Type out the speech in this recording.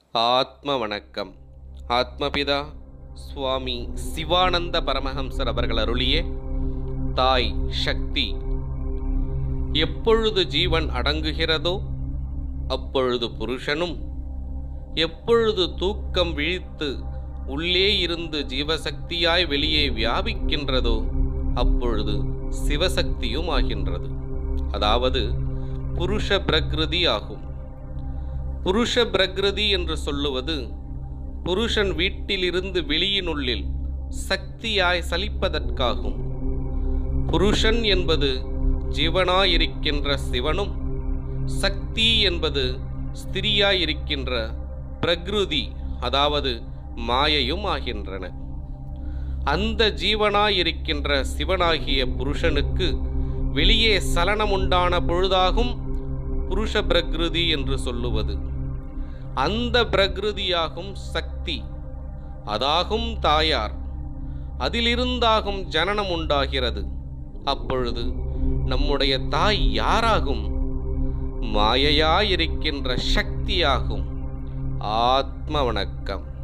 ஆத்ம வணக்கம் ஆத்மபிதா சுவாமி சிவானந்த பரமஹம்சர் அவர்கள் அருளிய தாய் சக்தி எப்பொழுது ஜீவன் அடங்குகிறதோ அப்பொழுது புருஷனும் எப்பொழுது தூக்கம் விழித்து உள்ளே இருந்து ஜீவசக்தியாய் வெளியே வியாபிக்கின்றதோ அப்பொழுது சிவசக்தியும் ஆகின்றது அதாவது புருஷ பிரகிருதி ஆகும் புருஷ பிரகிருதி என்று சொல்லுவது புருஷன் வீட்டிலிருந்து வெளியினுள்ளில் சக்தியாய் சலிப்பதற்காகும் புருஷன் என்பது ஜீவனாயிருக்கின்ற சிவனும் சக்தி என்பது ஸ்திரியாயிருக்கின்ற பிரகிருதி அதாவது மாயையும் ஆகின்றன அந்த ஜீவனாயிருக்கின்ற சிவனாகிய புருஷனுக்கு வெளியே சலனம் உண்டான பொழுதாகும் புருஷ பிரகிருதி என்று சொல்லுவது அந்த பிரகிருதியாகும் சக்தி அதாகும் தாயார் அதிலிருந்தாகும் ஜனனம் உண்டாகிறது அப்பொழுது நம்முடைய தாய் யாராகும் மாயையாயிருக்கின்ற சக்தியாகும் ஆத்ம வணக்கம்